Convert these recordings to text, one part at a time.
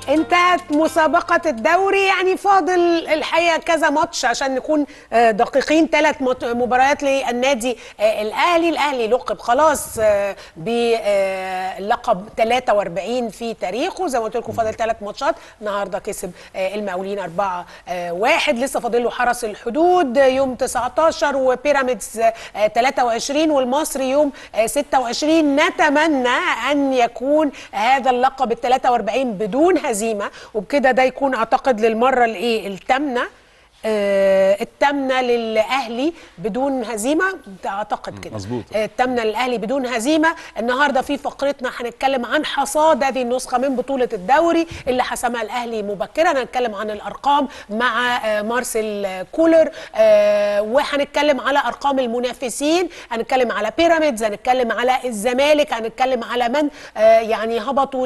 انتهت مسابقة الدوري يعني فاضل الحقيقة كذا ماتش عشان نكون آه، دقيقين ثلاث مباريات للنادي آه، الأهلي الأهلي لقب خلاص آه، باللقب 43 في تاريخه زي ما قلت لكم فاضل ثلاث ماتشات النهارده كسب آه، المقاولين 4 واحد لسه فاضل له حرس الحدود يوم 19 وبيراميدز آه، 23 والمصري يوم آه، 26 نتمنى ان يكون هذا اللقب ال 43 بدون هزيمه وبكده ده يكون اعتقد للمره الايه الثامنه آه، الثامنه للاهلي بدون هزيمه اعتقد كده مظبوط. آه، الثامنه للاهلي بدون هزيمه النهارده في فقرتنا هنتكلم عن حصاد هذه النسخه من بطوله الدوري اللي حسمها الاهلي مبكرا هنتكلم عن الارقام مع آه، مارسيل كولر آه، وهنتكلم على ارقام المنافسين هنتكلم على بيراميدز هنتكلم على الزمالك هنتكلم على من آه، يعني هبطوا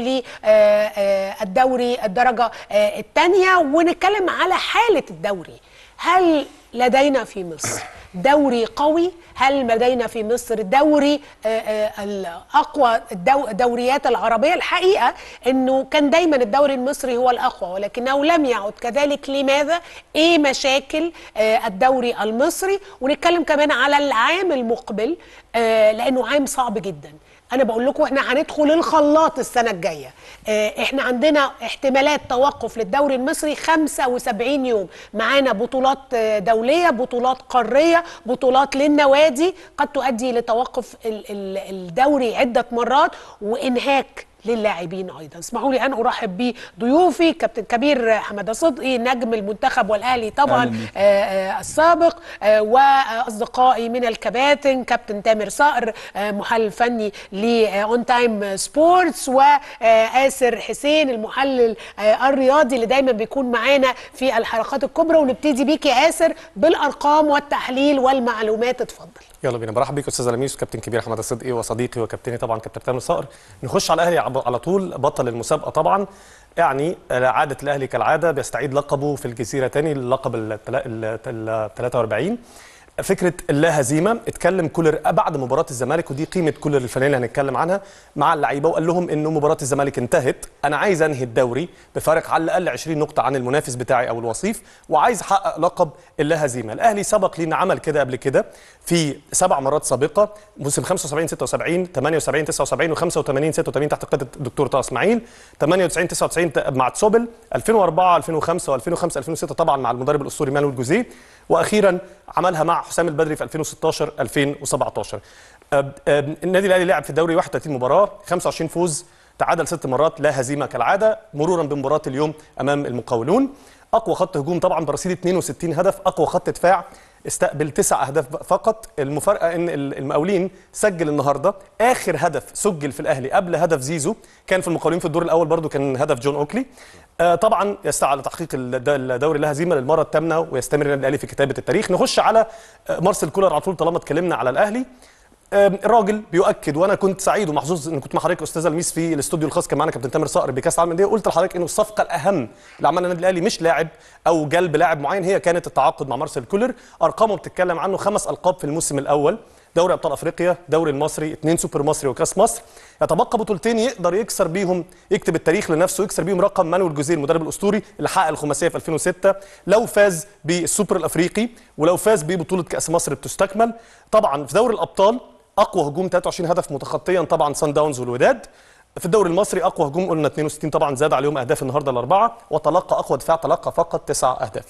للدوري الدرجه الثانيه ونتكلم على حاله الدوري هل لدينا في مصر دوري قوي هل لدينا في مصر دوري آه، آه، الاقوى الدو- الدوريات العربيه الحقيقه انه كان دايما الدوري المصري هو الاقوى ولكنه لم يعد كذلك لماذا ايه مشاكل آه، الدوري المصري ونتكلم كمان على العام المقبل آه، لانه عام صعب جدا انا بقول لكم احنا هندخل الخلاط السنه الجايه اه احنا عندنا احتمالات توقف للدوري المصري 75 يوم معانا بطولات آه، دوليه بطولات قاريه بطولات للنوادي قد تؤدي لتوقف ال- ال- الدوري عده مرات وانهاك للاعبين ايضا اسمحوا لي ان ارحب بضيوفي كابتن كبير حماده صدقي نجم المنتخب والاهلي أهلاً طبعا بيك. آه، آه، السابق آه، واصدقائي من الكباتن كابتن تامر صقر آه، محلل فني لاون تايم سبورتس وآسر حسين المحلل آه، الرياضي اللي دايما بيكون معانا في الحلقات الكبرى ونبتدي بيك يا آسر بالارقام والتحليل والمعلومات اتفضل يلا بينا برحب بيك استاذ لميس وكابتن كبير احمد الصدقي وصديقي وكابتني طبعا كابتن تامر صقر نخش على الاهلي عب- على طول بطل المسابقه طبعا يعني آه، عاده الاهلي كالعاده بيستعيد لقبه في الجزيره تاني اللقب ال ال- ال 43 فكره اللا هزيمه اتكلم كولر بعد مباراه الزمالك ودي قيمه كولر الفنيه اللي هنتكلم عنها مع اللعيبه وقال لهم انه مباراه الزمالك انتهت انا عايز انهي الدوري بفارق على الاقل 20 نقطه عن المنافس بتاعي او الوصيف وعايز احقق لقب اللا هزيمه الاهلي سبق لينا عمل كده قبل كده في سبع مرات سابقه موسم 75 76 78 79 و85 86 تحت قياده الدكتور طه اسماعيل 98 99 مع تسوبل 2004 2005 و2005 2006 طبعا مع المدرب الاسطوري مانويل جوزيه واخيرا عملها مع حسام البدري في 2016 2017 أب- أب- النادي الاهلي لعب في الدوري 31 مباراه 25 فوز تعادل ست مرات لا هزيمه كالعاده مرورا بمباراه اليوم امام المقاولون اقوى خط هجوم طبعا برصيد 62 هدف اقوى خط دفاع استقبل تسع اهداف فقط المفارقه ان ال- المقاولين سجل النهارده اخر هدف سجل في الاهلي قبل هدف زيزو كان في المقاولين في الدور الاول برضو كان هدف جون اوكلي آه طبعا يسعى على تحقيق الد- الدوري لا هزيمه للمره الثامنه ويستمر النادي الاهلي في كتابه التاريخ نخش على آه، مارسيل كولر على طول طالما اتكلمنا على الاهلي آم، الراجل بيؤكد وانا كنت سعيد ومحظوظ ان كنت مع حضرتك استاذه لميس في الاستوديو الخاص كان معانا كابتن تامر صقر بكاس العالم للانديه قلت لحضرتك انه الصفقه الاهم اللي عملها النادي الاهلي مش لاعب او جلب لاعب معين هي كانت التعاقد مع مارسيل كولر ارقامه بتتكلم عنه خمس القاب في الموسم الاول دوري ابطال افريقيا دوري المصري اثنين سوبر مصري وكاس مصر يتبقى بطولتين يقدر يكسر بيهم يكتب التاريخ لنفسه يكسر بيهم رقم مانويل جوزيه المدرب الاسطوري اللي حقق الخماسيه في 2006 لو فاز بالسوبر الافريقي ولو فاز ببطوله كاس مصر بتستكمل طبعا في دوري الابطال اقوى هجوم 23 هدف متخطيا طبعا سان داونز والوداد في الدوري المصري اقوى هجوم قلنا 62 طبعا زاد عليهم اهداف النهارده الاربعه وتلقى اقوى دفاع تلقى فقط تسع اهداف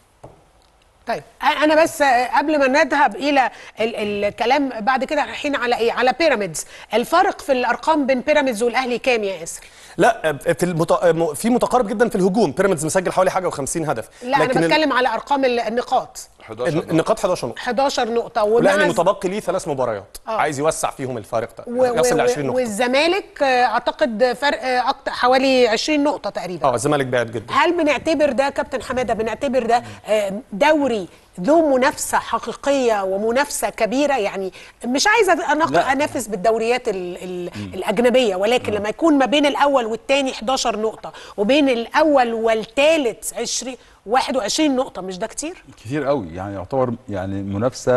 طيب انا بس قبل ما نذهب الى ال- الكلام بعد كده رايحين على ايه على بيراميدز الفرق في الارقام بين بيراميدز والاهلي كام يا ياسر لا في المت... في متقارب جدا في الهجوم بيراميدز مسجل حوالي حاجه و50 هدف لا انا ال- بتكلم على ارقام ال- النقاط 11 الن- النقاط 11 نقطه 11 نقطه والاهلي ومع متبقي ليه ثلاث مباريات آه. عايز يوسع فيهم الفارق ده و- و- يصل ل 20 و- نقطه والزمالك آه، اعتقد فرق آه، اكتر حوالي 20 نقطه تقريبا اه الزمالك بعد جدا هل بنعتبر ده كابتن حماده بنعتبر ده آه، دوري ذو منافسه حقيقيه ومنافسه كبيره يعني مش عايزه أنق- لا. انافس بالدوريات ال ال الاجنبيه ولكن لما يكون ما بين الاول والثاني 11 نقطه وبين الاول والثالث 20 21 نقطه مش ده كتير كتير قوي يعني يعتبر يعني منافسه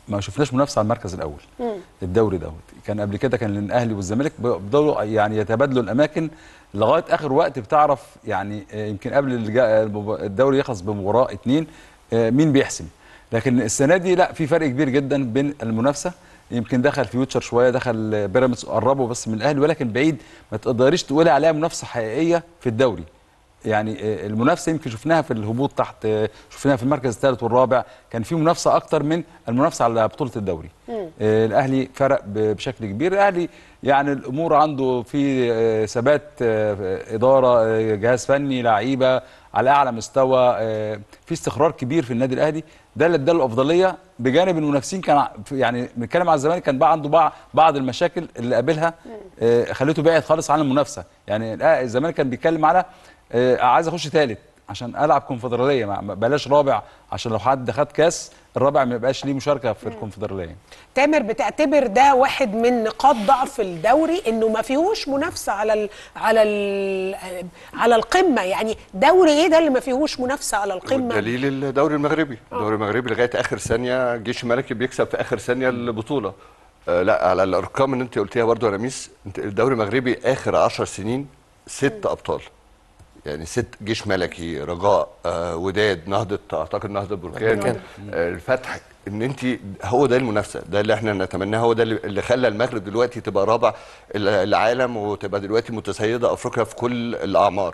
ما شفناش منافسه على المركز الاول الدوري دوت كان قبل كده كان الاهلي والزمالك بيفضلوا يعني يتبادلوا الاماكن لغايه اخر وقت بتعرف يعني آه، يمكن قبل الجا- الدوري يخلص بمباراه اتنين آه، مين بيحسم لكن السنه دي لا في فرق كبير جدا بين المنافسه يمكن دخل فيوتشر شويه دخل بيراميدز قربوا بس من الاهلي ولكن بعيد ما تقدريش تقولي عليها منافسه حقيقيه في الدوري يعني آه، المنافسه يمكن شفناها في الهبوط تحت آه، شفناها في المركز الثالث والرابع كان في منافسه اكتر من المنافسه على بطوله الدوري آه، الاهلي فرق ب- بشكل كبير الاهلي يعني الامور عنده في آه، ثبات آه، اداره آه، جهاز فني لعيبه على اعلى مستوى آه، في استقرار كبير في النادي الاهلي ده اللي اداله الافضليه بجانب المنافسين كان ع- يعني بنتكلم على الزمالك كان بقى عنده بع- بعض المشاكل اللي قابلها آه، خليته بعيد خالص عن المنافسه يعني الأ- الزمالك كان بيتكلم على آه، عايز اخش ثالث عشان العب كونفدراليه ما- ما- بلاش رابع عشان لو حد خد كاس الرابع ما يبقاش ليه مشاركه في الكونفدراليه تامر بتعتبر ده واحد من نقاط ضعف الدوري انه ما فيهوش منافسه على ال على ال على القمه يعني دوري ايه ده اللي ما فيهوش منافسه على القمه دليل الدوري المغربي الدوري المغربي لغايه اخر ثانيه جيش الملكي بيكسب في اخر ثانيه البطوله آه لا على الارقام اللي انت قلتيها برضو يا رميس انت الدوري المغربي اخر 10 سنين ست ابطال يعني ست جيش ملكي رجاء آه وداد نهضه اعتقد نهضه بركان بركان. آه الفتح ان انت هو ده المنافسه ده اللي احنا نتمناه هو ده اللي اللي خلى المغرب دلوقتي تبقى رابع ال- العالم وتبقى دلوقتي متسيده افريقيا في كل الاعمار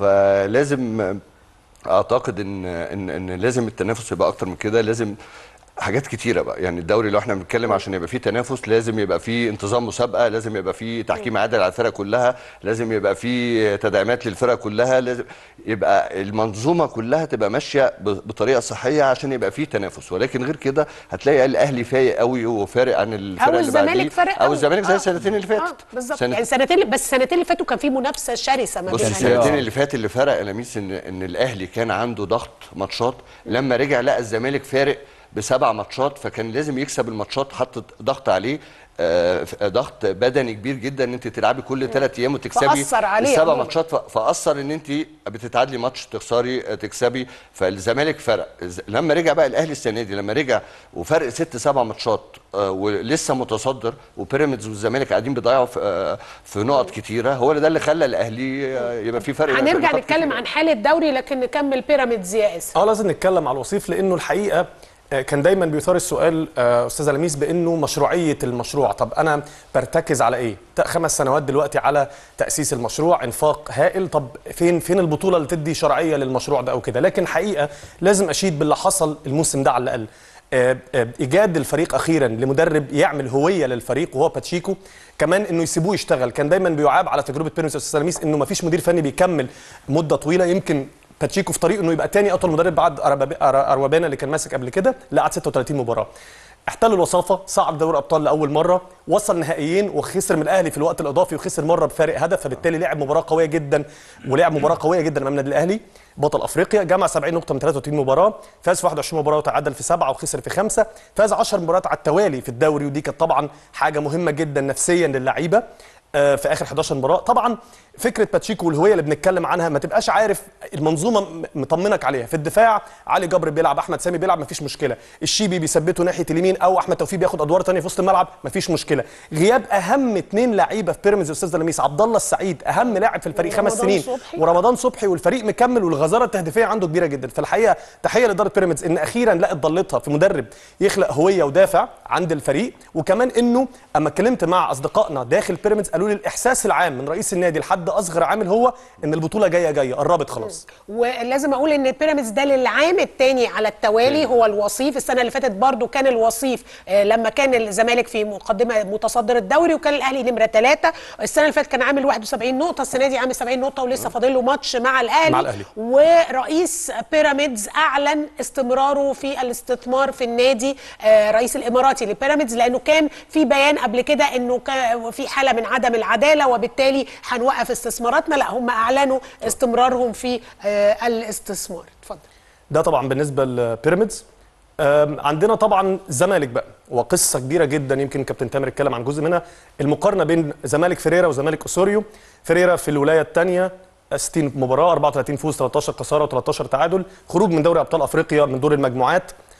فلازم آه، اعتقد ان ان ان لازم التنافس يبقى اكتر من كده لازم حاجات كتيره بقى يعني الدوري لو احنا بنتكلم عشان يبقى فيه تنافس لازم يبقى فيه انتظام مسابقه لازم يبقى فيه تحكيم عادل على الفرق كلها لازم يبقى فيه تدعيمات للفرق كلها لازم يبقى المنظومه كلها تبقى ماشيه ب- بطريقه صحيه عشان يبقى فيه تنافس ولكن غير كده هتلاقي الاهلي فايق قوي وفارق عن الفرق او اللي بعديه الزمالك فرق او قوي. الزمالك زي آه. السنتين اللي فاتت اه بالظبط سنة- يعني سنتين بس السنتين اللي فاتوا كان في منافسه شرسه ما بص بين السنتين اللي فات اللي فرق يا لميس ان ان الاهلي كان عنده ضغط ماتشات لما رجع لقى الزمالك فارق بسبع ماتشات فكان لازم يكسب الماتشات حط ضغط عليه آه، ف- ضغط بدني كبير جدا ان انت تلعبي كل ثلاث ايام وتكسبي فأثر عليه السبع عموماً. ماتشات ف- فاثر ان انت بتتعادلي ماتش تخسري آه، تكسبي فالزمالك فرق الز- لما رجع بقى الاهلي السنه دي لما رجع وفرق ست سبع ماتشات آه، ولسه متصدر وبيراميدز والزمالك قاعدين بيضيعوا في, آه، في نقط كتيره هو ده اللي خلى الاهلي آه، يبقى في فرق هنرجع نقاط نتكلم كتيرة. عن حاله الدوري لكن نكمل بيراميدز يا اسر اه لازم نتكلم على الوصيف لانه الحقيقه آه، كان دايما بيثار السؤال آه، استاذه لميس بانه مشروعيه المشروع طب انا برتكز على ايه ت- خمس سنوات دلوقتي على تاسيس المشروع انفاق هائل طب فين فين البطوله اللي تدي شرعيه للمشروع ده او كده لكن حقيقه لازم اشيد باللي حصل الموسم ده على الاقل آه، آه، ايجاد الفريق اخيرا لمدرب يعمل هويه للفريق وهو باتشيكو كمان انه يسيبوه يشتغل كان دايما بيعاب على تجربه بيراميدز يا استاذ لميس انه ما فيش مدير فني بيكمل مده طويله يمكن باتشيكو في طريقه انه يبقى تاني اطول مدرب بعد أرباب- أر- اروابانا اللي كان ماسك قبل كده اللي قعد 36 مباراه احتل الوصافه صعد دوري ابطال لاول مره وصل نهائيين وخسر من الاهلي في الوقت الاضافي وخسر مره بفارق هدف فبالتالي لعب مباراه قويه جدا ولعب مباراه قويه جدا امام النادي الاهلي بطل افريقيا جمع 70 نقطه من 33 مباراه فاز في 21 مباراه وتعادل في سبعه وخسر في خمسه فاز 10 مباريات على التوالي في الدوري ودي كانت طبعا حاجه مهمه جدا نفسيا للعيبه آه، في اخر 11 مباراه طبعا فكره باتشيكو والهويه اللي بنتكلم عنها ما تبقاش عارف المنظومه م- مطمنك عليها في الدفاع علي جبر بيلعب احمد سامي بيلعب مفيش مشكله الشيبي بيثبته ناحيه اليمين او احمد توفيق بياخد ادوار تانية في وسط الملعب مفيش مشكله غياب اهم اثنين لعيبه في بيراميدز يا استاذ لميس عبد الله السعيد اهم لاعب في الفريق خمس ورمضان سنين صبحي. ورمضان صبحي والفريق مكمل والغزاره التهديفيه عنده كبيره جدا فالحقيقه تحيه لاداره بيراميدز ان اخيرا لقت ضلتها في مدرب يخلق هويه ودافع عند الفريق وكمان انه اما اتكلمت مع اصدقائنا داخل بيراميدز قالوا لي الاحساس العام من رئيس النادي لحد اصغر عامل هو ان البطوله جايه جايه قربت خلاص ولازم اقول ان بيراميدز ده للعام الثاني على التوالي هو الوصيف السنه اللي فاتت برضو كان الوصيف آه، لما كان الزمالك في مقدمه متصدر الدوري وكان الاهلي نمره ثلاثه السنه اللي فاتت كان عامل 71 نقطه السنه دي عامل 70 نقطه ولسه فاضل له ماتش مع الاهلي مع الأهلي. ورئيس بيراميدز اعلن استمراره في الاستثمار في النادي آه، رئيس الاماراتي لبيراميدز لانه كان في بيان قبل كده انه كان في حاله من عدم العداله وبالتالي هنوقف استثماراتنا لا هم اعلنوا استمرارهم في آه، الاستثمار اتفضل ده طبعا بالنسبه لبيراميدز أم، عندنا طبعا زمالك بقى وقصه كبيره جدا يمكن كابتن تامر اتكلم عن جزء منها المقارنه بين زمالك فيريرا وزمالك اسوريو فيريرا في الولايه الثانيه 60 مباراه 34 فوز 13 خساره و13 تعادل خروج من دوري ابطال افريقيا من دور المجموعات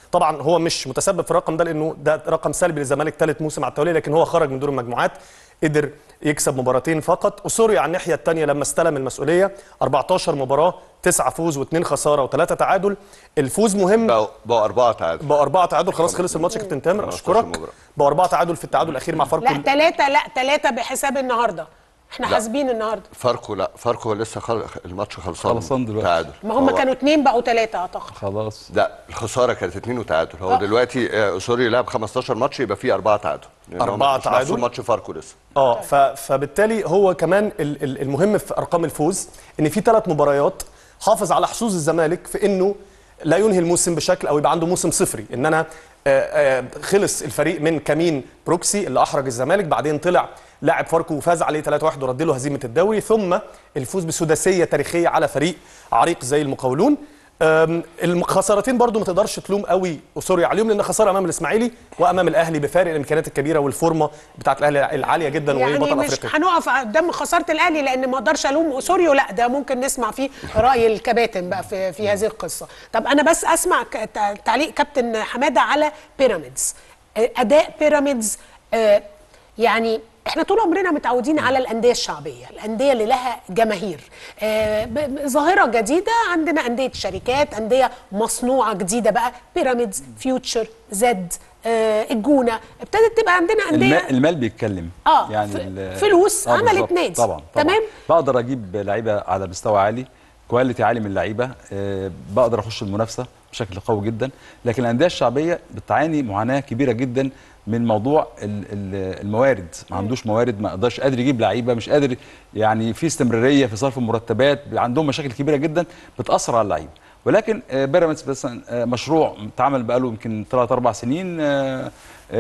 طبعا هو مش متسبب في الرقم ده لانه ده رقم سلبي للزمالك ثالث موسم على التوالي لكن هو خرج من دور المجموعات قدر يكسب مباراتين فقط اسوريا على الناحيه الثانيه لما استلم المسؤوليه 14 مباراه 9 فوز و2 خساره و3 تعادل الفوز مهم بقوا بقوا اربعه تعادل بقى أربعة تعادل خلاص خلص الماتش يا كابتن تامر 15 أشكرك مباراة. بقى أربعة تعادل في التعادل الأخير مع فاركو لا ثلاثة لا ثلاثة بحساب النهارده احنا لا. حاسبين النهارده فاركو لا فاركو لسه خل... الماتش خلصان خلصان دلوقتي. تعادل ما هم هو- كانوا اثنين بقوا ثلاثة اعتقد خلاص لا الخساره كانت اثنين وتعادل هو آه. دلوقتي آه، اسوري لعب 15 ماتش يبقى فيه اربعه تعادل لأن هو أربعة مش محسوب تعادل؟ ماتش فاركو لسه اه ف... فبالتالي هو كمان ال- ال- المهم في ارقام الفوز ان في ثلاث مباريات حافظ على حظوظ الزمالك في انه لا ينهي الموسم بشكل او يبقى عنده موسم صفري ان انا آه، آه، خلص الفريق من كمين بروكسي اللي احرج الزمالك بعدين طلع لاعب فاركو وفاز عليه 3-1 ورد له هزيمه الدوري ثم الفوز بسداسيه تاريخيه على فريق عريق زي المقاولون أم، الخسارتين برضو ما تقدرش تلوم قوي اسوريا عليهم لان خساره امام الاسماعيلي وامام الاهلي بفارق الامكانيات الكبيره والفورمه بتاعت الاهلي العاليه جدا وهي يعني بطل مش افريقيا هنقف قدام خسارة الأهلي لأن ما أقدرش ألوم أسوريو لا ده ممكن نسمع فيه رأي الكباتن بقى في في هذه القصة طب أنا بس أسمع ك- تع- تعليق كابتن حمادة على بيراميدز آه، أداء بيراميدز آه، يعني احنا طول عمرنا متعودين على الانديه الشعبيه الانديه اللي لها جماهير آه، ب- ب- ظاهره جديده عندنا انديه شركات انديه مصنوعه جديده بقى بيراميدز فيوتشر زد آه، الجونه ابتدت تبقى عندنا انديه الماء المال بيتكلم آه، ف- ال- فلوس عملت بالظبط. نادي. طبعا طبعا تمام؟ بقدر اجيب لعيبه على مستوى عالي كواليتي عالي من اللعيبه آه، بقدر اخش المنافسه بشكل قوي جدا لكن الانديه الشعبيه بتعاني معاناه كبيره جدا من موضوع ال- ال- الموارد ما عندوش موارد ما قدرش قادر يجيب لعيبه مش قادر يعني في استمراريه في صرف المرتبات عندهم مشاكل كبيره جدا بتاثر على اللعيبه ولكن آه، بيراميدز مثلا آه، مشروع اتعمل بقاله يمكن 3 4 سنين آه،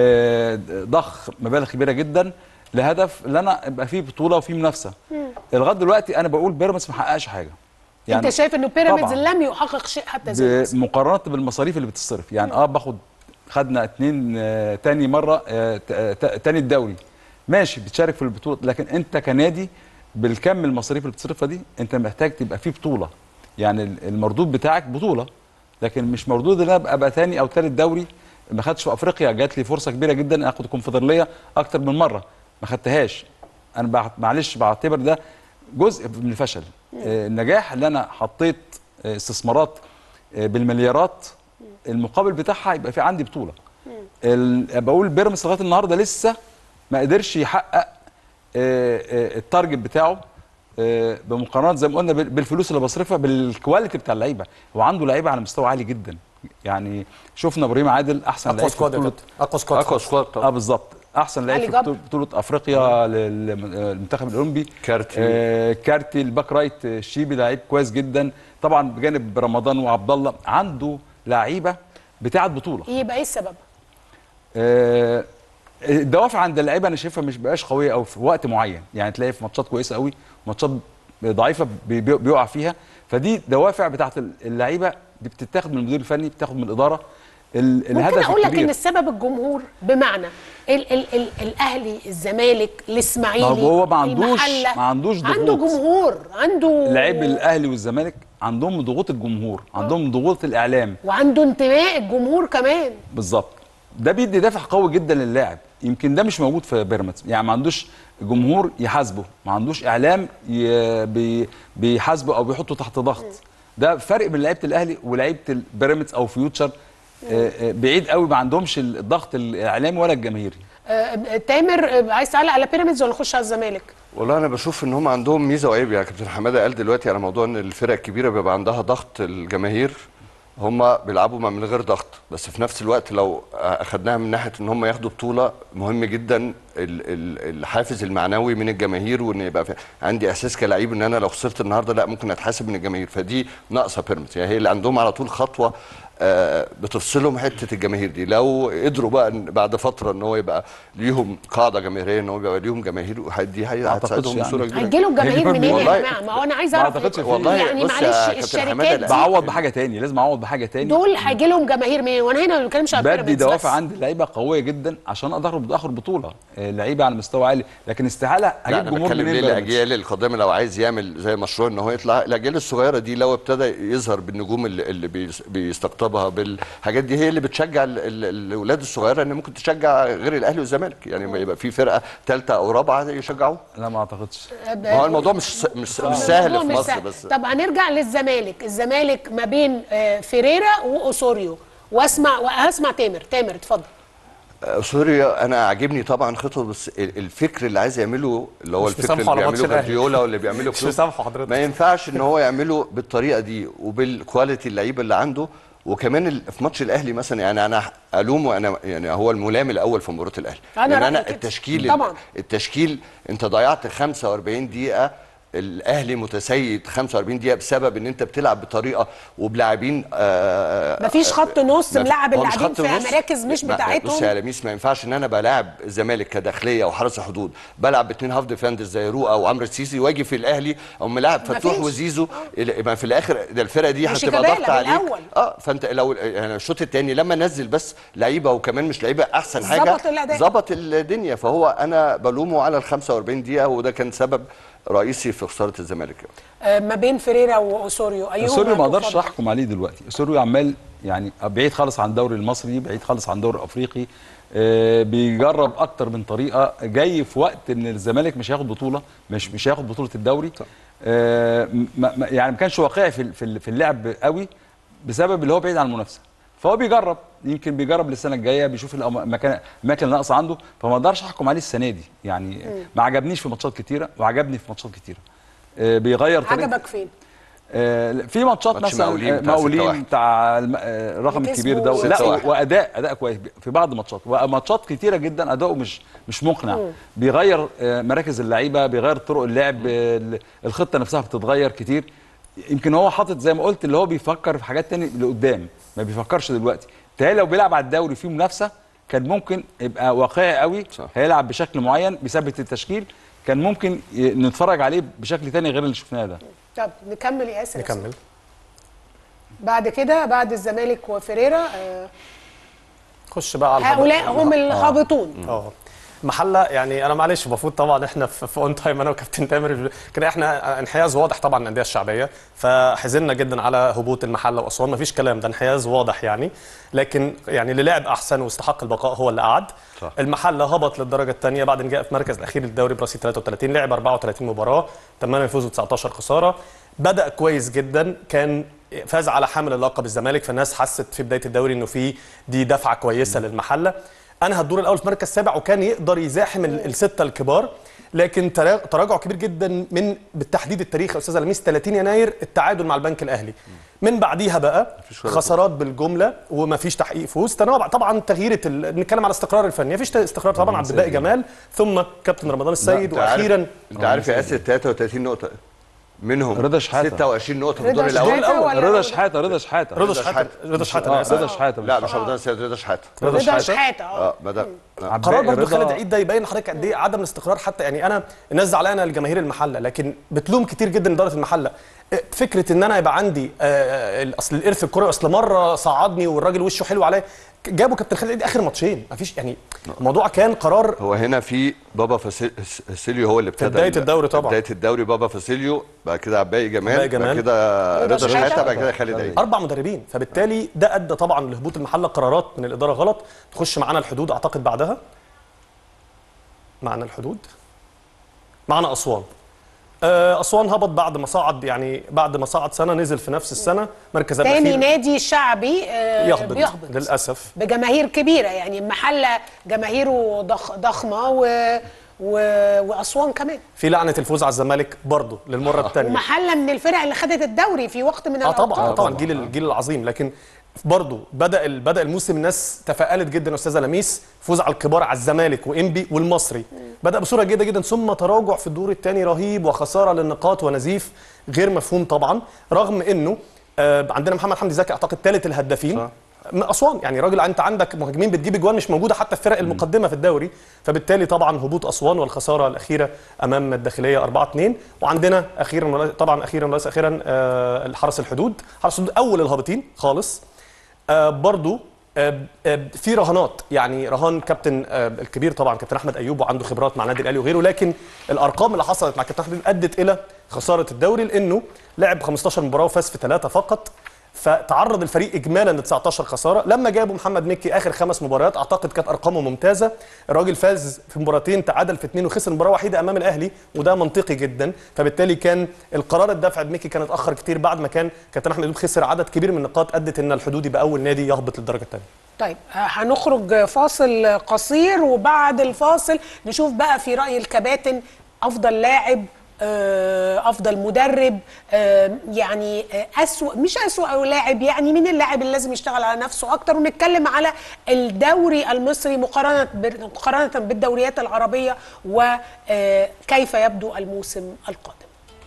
آه، ضخ مبالغ كبيره جدا لهدف ان انا يبقى فيه بطوله وفيه منافسه لغايه دلوقتي انا بقول بيراميدز ما حققش حاجه انت شايف انه بيراميدز طبعاً. لم يحقق شيء حتى زي الموسم. بمقارنه بالمصاريف اللي بتصرف يعني اه باخد خدنا اتنين آه تاني مره آه ت- آه، ت- تاني الدوري ماشي بتشارك في البطوله لكن انت كنادي بالكم المصاريف اللي بتصرفها دي انت محتاج تبقى فيه بطوله يعني ال- المردود بتاعك بطوله لكن مش مردود ان انا ابقى ابقى تاني او تالت دوري ما خدتش في افريقيا جات لي فرصه كبيره جدا ان اخد الكونفدراليه اكتر من مره ما خدتهاش انا بعت- معلش بعتبر ده جزء من الفشل آه، النجاح اللي انا حطيت آه، استثمارات آه، بالمليارات المقابل بتاعها يبقى في عندي بطوله ال- بقول بيراميدز لغايه النهارده لسه ما قدرش يحقق آه، آه، التارجت بتاعه آه، بمقارنات زي ما قلنا بال- بالفلوس اللي بصرفها بالكواليتي بتاع اللعيبه هو عنده لعيبه على مستوى عالي جدا يعني شفنا ابراهيم عادل احسن اقوى لعيب في سكواد يا بطوله كابتن اقوى سكواد اقوى في سكواد اه طبعا بالظبط احسن لعيب علي في جبر. بطوله بطولة افريقيا للمنتخب الاولمبي كارتي. آه كارتي الباك رايت آه، الشيبي لعيب كويس جدا طبعا بجانب رمضان وعبد الله عنده لعيبه بتاعه بطوله يبقى ايه السبب؟ آه، الدوافع عند اللعيبه انا شايفها مش بقاش قويه قوي في وقت معين يعني تلاقي في ماتشات كويسه قوي ماتشات ضعيفه بي- بي- بيقع فيها فدي دوافع بتاعت اللعيبه دي بتتاخد من المدير الفني بتاخد من الاداره ال- ممكن الهدف اقول لك الكبير ان السبب الجمهور بمعنى ال ال ال الاهلي الزمالك الاسماعيلي ما هو ما عندوش- المحلة، ما عندوش عنده ضغوط. جمهور عنده لعيب الاهلي والزمالك عندهم ضغوط الجمهور عندهم ضغوط الاعلام وعنده انتماء الجمهور كمان بالظبط ده بيدي دافع قوي جدا للاعب يمكن ده مش موجود في بيراميدز يعني ما عندوش جمهور يحاسبه ما عندوش اعلام ي- بي- بيحاسبه او بيحطه تحت ضغط ده فرق بين لعيبه الاهلي ولعيبه البيراميدز او فيوتشر آه، آه، بعيد قوي ما عندهمش الضغط الاعلامي ولا الجماهيري آه تامر آه، عايز تعلق على بيراميدز ولا نخش على الزمالك؟ والله انا بشوف ان هم عندهم ميزه وعيب يعني كابتن حماده قال دلوقتي على موضوع ان الفرق الكبيره بيبقى عندها ضغط الجماهير هم بيلعبوا ما من غير ضغط بس في نفس الوقت لو اخدناها من ناحيه ان هم ياخدوا بطوله مهم جدا ال- ال- الحافز المعنوي من الجماهير وان يبقى في عندي احساس كلاعب ان انا لو خسرت النهارده لا ممكن اتحاسب من الجماهير فدي ناقصه بيراميدز يعني هي اللي عندهم على طول خطوه آه، بتفصلهم حته الجماهير دي لو قدروا بقى إن بعد فتره ان هو يبقى ليهم قاعده جماهيريه ان هو يبقى ليهم جماهير دي هي أعتقدش هتساعدهم يعني. بصوره كبيره هيجي له الجماهير هيجي منين يا والله- جماعه؟ ما هو انا عايز ما اعرف أعتقدش فيه. والله يعني بص يا معلش كابتن الشركات حمادة، دي بعوض بحاجه تاني لازم اعوض بحاجه تاني دول هيجي لهم جماهير منين؟ وانا هنا ما بنتكلمش على بدي بيراميدز دوافع بس. عندي اللعيبه قويه جدا عشان اقدر اخد بطوله آه، آه، لعيبه على مستوى عالي لكن استحاله لا هجيب انا جمهور بتكلم منين ليه بيراميدز؟ الاجيال القادمه لو عايز يعمل زي مشروع ان هو يطلع الاجيال الصغيره دي لو ابتدى يظهر بالنجوم اللي, اللي بيس- بيستقطبها بالحاجات دي هي اللي بتشجع ال- ال- الاولاد الصغيره ان ممكن تشجع غير الاهلي والزمالك يعني ما يبقى في فرقه ثالثه او رابعه يشجعوه لا ما اعتقدش ما هو الموضوع مش مش, مش سهل الموضوع في مش مصر سهل. بس طب هنرجع للزمالك الزمالك ما بين آه، فيريرا واوسوريو واسمع وهسمع تامر تامر اتفضل سوريا انا عاجبني طبعا خطوه بس ال- الفكر اللي عايز يعمله اللي هو مش الفكر اللي مسامحه على ماتش بيعمله الأهلي. جارديولا واللي بيعمله مش كلوب مسامحه حضرتك. ما ينفعش ان هو يعمله بالطريقه دي وبالكواليتي اللعيبه اللي عنده وكمان ال- في ماتش الاهلي مثلا يعني انا الومه انا يعني هو الملام الاول في مباراه الاهلي أنا لان رأيي انا كده. التشكيل طبعاً. التشكيل انت ضيعت 45 دقيقه الاهلي متسيد 45 دقيقه بسبب ان انت بتلعب بطريقه وبلاعبين آه مفيش خط نص ما في- ملعب هو مش اللاعبين خط في نص. مراكز مش ما- بتاعتهم. بص يا لميس ما ينفعش ان انا بلاعب الزمالك كداخليه وحرس حدود بلعب باثنين هاف ديفندر زي رؤى وعمرو السيسي واجي في الاهلي او ملاعب فتوح مفيش. وزيزو ال- ما في الاخر ده الفرقه دي مش هتبقى شيكابالا ضغط عليك بالأول. اه فانت لو يعني الشوط الثاني لما نزل بس لعيبه وكمان مش لعيبه احسن حاجه ظبط الأداء. ظبط الدنيا فهو انا بلومه على ال 45 دقيقه وده كان سبب رئيسي في خساره الزمالك آه، ما بين فيريرا واوسوريو ايهما سوريو ما اقدرش تفضل؟ احكم عليه دلوقتي سوريو عمال يعني بعيد خالص عن الدوري المصري بعيد خالص عن الدوري الافريقي آه، بيجرب اكتر من طريقه جاي في وقت ان الزمالك مش هياخد بطوله مش مش هياخد بطوله الدوري آه، ما ما- يعني ما كانش واقعي في ال- في ال- في اللعب قوي بسبب اللي هو بعيد عن المنافسه فهو بيجرب يمكن بيجرب للسنه الجايه بيشوف الأم- المكان الاماكن اللي ناقصه عنده فما اقدرش احكم عليه السنه دي يعني ما عجبنيش في ماتشات كتيره وعجبني في ماتشات كتيره آه، بيغير طريقه عجبك فين؟ آه، في ماتشات ماتش مثلا مقاولين آه، بتاع مقاولين 6-1. بتاع الم- آه، الرقم اللي الكبير ده كسبوا لا 6-1. واداء اداء كويس في بعض الماتشات وماتشات كتيره جدا اداؤه مش مش مقنع بيغير آه، مراكز اللعيبه بيغير طرق اللعب آه، ال- الخطه نفسها بتتغير كتير يمكن هو حاطط زي ما قلت اللي هو بيفكر في حاجات تاني لقدام ما بيفكرش دلوقتي تهيألي لو بيلعب على الدوري فيه منافسه كان ممكن يبقى واقعي قوي صح. هيلعب بشكل معين بيثبت التشكيل كان ممكن ي- نتفرج عليه بشكل تاني غير اللي شفناه ده طب نكمل يا اسر نكمل بعد كده بعد الزمالك وفيريرا آه، خش بقى على الهبط. هؤلاء هم الهابطون اه محله يعني انا معلش المفروض طبعا احنا في في اون تايم انا وكابتن تامر كان احنا انحياز واضح طبعا للانديه الشعبيه فحزنا جدا على هبوط المحله واسوان مفيش كلام ده انحياز واضح يعني لكن يعني اللي لعب احسن واستحق البقاء هو اللي قعد صح. المحله هبط للدرجه الثانيه بعد ان جاء في مركز الاخير للدوري برصيد 33 لعب 34 مباراه تمام يفوز 19 خساره بدا كويس جدا كان فاز على حامل اللقب الزمالك فالناس حست في بدايه الدوري انه في دي دفعه كويسه للمحله انهى الدور الاول في مركز سابع وكان يقدر يزاحم ال- السته الكبار لكن ترا- تراجع كبير جدا من بالتحديد التاريخ يا استاذ لميس 30 يناير التعادل مع البنك الاهلي من بعديها بقى ولا خسارات بالجمله ومفيش تحقيق فوز تنوع طبعا تغيير ال... بنتكلم على الاستقرار الفني مفيش استقرار طبعا عبد الباقي جمال ثم كابتن رمضان السيد أنت عارف- واخيرا انت عارف يا اسر 33 نقطه منهم رضا شحاتة. 26 نقطه في رضا الدور الاول شحاتة ولا رضا شحاته رضا شحاته رضا رضا شحاته شحاتة. رضا شحاته آه، أنا آسف. رضا شحاته لا مش رمضان السيد رضا شحاته رضا رضا شحاته شحاته اه اه بدا آه. قرار برضه رضا- خالد عيد ده يبين لحضرتك قد ايه عدم الاستقرار حتى يعني انا الناس زعلانه لجماهير المحله لكن بتلوم كتير جدا اداره المحله إيه، فكره ان انا يبقى عندي آه، آه، اصل الارث الكروي اصل مره صعدني والراجل وشه حلو عليا جابوا كابتن خالد عيد اخر ماتشين مفيش يعني الموضوع كان قرار هو هنا في بابا فاسي- فاسيليو هو اللي ابتدى بداية ال- الدوري طبعا. بدايه الدوري بابا فاسيليو بعد كده عباقي جمال عباقي بعد جمال. كده رضا رضا شحاتة. شحاته بعد كده خالد عيد اربع مدربين فبالتالي ده ادى طبعا لهبوط المحله قرارات من الاداره غلط تخش معانا الحدود اعتقد بعدها معنا الحدود معنا اسوان آه، اسوان هبط بعد ما صعد يعني بعد ما صعد سنه نزل في نفس السنه مركز تاني الأخير نادي شعبي آه، يهبط, بيهبط للاسف بجماهير كبيره يعني المحله جماهيره ضخ ضخمه و... و... واسوان كمان في لعنه الفوز على الزمالك برضه للمره الثانيه ومحله من الفرق اللي خدت الدوري في وقت من اه الاوقات طبعا طبعا جيل الجيل العظيم لكن برضه بدا ال- بدا الموسم الناس تفائلت جدا يا استاذه لميس فوز على الكبار على الزمالك وانبي والمصري بدا بصوره جيده جدا ثم تراجع في الدور الثاني رهيب وخساره للنقاط ونزيف غير مفهوم طبعا رغم انه آه عندنا محمد حمدي زكي اعتقد ثالث الهدافين صح. من اسوان يعني راجل انت عندك مهاجمين بتجيب اجوان مش موجوده حتى في الفرق المقدمه في الدوري فبالتالي طبعا هبوط اسوان والخساره الاخيره امام الداخليه 4 2 وعندنا اخيرا ولا- طبعا اخيرا وليس اخيرا آه، الحرس الحدود حرس الحدود اول الهابطين خالص آه برضو آه، آه، في رهانات يعني رهان كابتن آه، الكبير طبعا كابتن احمد ايوب وعنده خبرات مع النادي الاهلي وغيره لكن الارقام اللي حصلت مع كابتن احمد ادت الى خساره الدوري لانه لعب 15 مباراه وفاز في ثلاثه فقط فتعرض الفريق اجمالا ل 19 خساره لما جابوا محمد مكي اخر خمس مباريات اعتقد كانت ارقامه ممتازه الراجل فاز في مباراتين تعادل في اثنين وخسر مباراه وحيده امام الاهلي وده منطقي جدا فبالتالي كان القرار الدفع بمكي كان اتاخر كتير بعد ما كان كابتن احمد ايوب خسر عدد كبير من النقاط ادت ان الحدودي باول نادي يهبط للدرجه الثانيه طيب هنخرج فاصل قصير وبعد الفاصل نشوف بقى في رأي الكباتن أفضل لاعب آه، أفضل مدرب آه، يعني آه، أسوأ مش أسوأ لاعب يعني مين اللاعب اللي لازم يشتغل على نفسه أكتر ونتكلم على الدوري المصري مقارنة بال- مقارنة بالدوريات العربية وكيف يبدو الموسم القادم